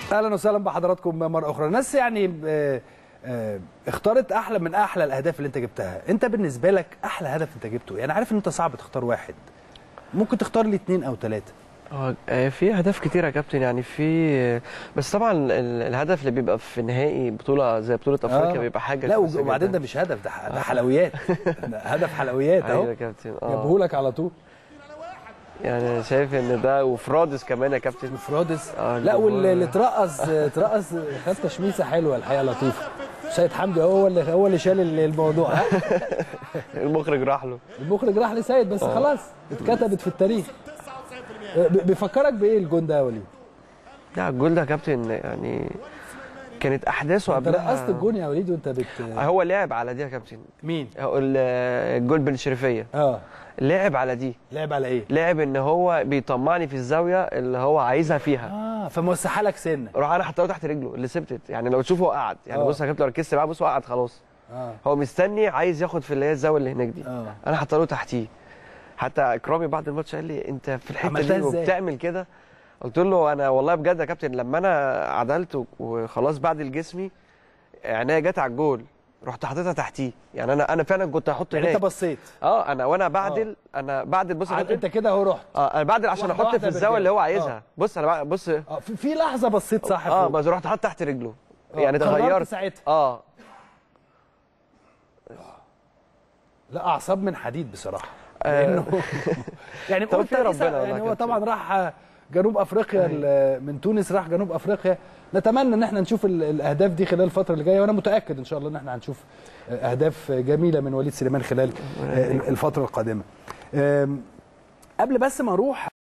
اهلا وسهلا بحضراتكم مره اخرى الناس يعني آه، آه، اختارت احلى من احلى الاهداف اللي انت جبتها انت بالنسبه لك احلى هدف انت جبته يعني عارف ان انت صعب تختار واحد ممكن تختار لي اثنين او ثلاثه هو آه، في اهداف كتيره يا كابتن يعني في بس طبعا ال- الهدف اللي بيبقى في نهائي بطوله زي بطوله افريقيا بيبقى حاجه لا كويسة وبعدين جداً. ده مش هدف ده ح- ده حلويات ده هدف حلويات ايوه اهو يا كابتن اه جابهولك على طول يعني أنا شايف ان ده وفرادس كمان يا كابتن فرادس آه، لا الجمهور- واللي اللي اترقص اترقص خد تشميسه حلوه الحقيقه لطيفه سيد حمدي هو اللي هو اللي شال الموضوع ها المخرج راح له المخرج راح لسيد بس خلاص اتكتبت في التاريخ ب- بيفكرك بايه الجون ده يا وليد؟ لا الجول ده يا كابتن يعني كانت احداثه انت قبلها رقصت الجون يا وليد وانت بت هو لعب على دي يا كابتن مين؟ هو ال- الجول بن شريفيه اه لعب على دي لعب على ايه؟ لعب ان هو بيطمعني في الزاويه اللي هو عايزها فيها اه فموسعها لك سنه راح انا حطيته تحت رجله اللي سبتت يعني لو تشوفه هو قعد يعني آه. بص يا كابتن لو ركزت معاه بص هو قعد خلاص اه هو مستني عايز ياخد في اللي هي الزاويه اللي هناك دي اه انا حاطه له تحتيه حتى اكرامي بعد الماتش قال لي انت في الحته عملتها دي إزاي؟ وبتعمل كده قلت له انا والله بجد يا كابتن لما انا عدلت وخلاص بعد الجسمي عينيا جت على الجول رحت حاططها تحتيه يعني انا انا فعلا كنت هحط يعني انت هناك بصيت اه انا وانا بعدل انا بعدل بص يا عاد كابتن انت كده اهو رحت اه انا بعدل عشان واحدة احط واحدة في الزاويه اللي هو بالرجل. عايزها بص انا بقى- بص اه في, في لحظه بصيت صح اه فوق. بس رحت حاطط تحت رجله آه، يعني قررت اتغيرت ساعتها اه لا اعصاب من حديد بصراحه آه. لانه يعني قلت توفيق ربنا ربنا يعني والله هو كابتن. طبعا راح جنوب افريقيا ال- من تونس راح جنوب افريقيا نتمنى ان احنا نشوف ال- الاهداف دي خلال الفتره اللي جايه وانا متاكد ان شاء الله ان احنا هنشوف اهداف جميله من وليد سليمان خلال الفتره القادمه أم، قبل بس ما اروح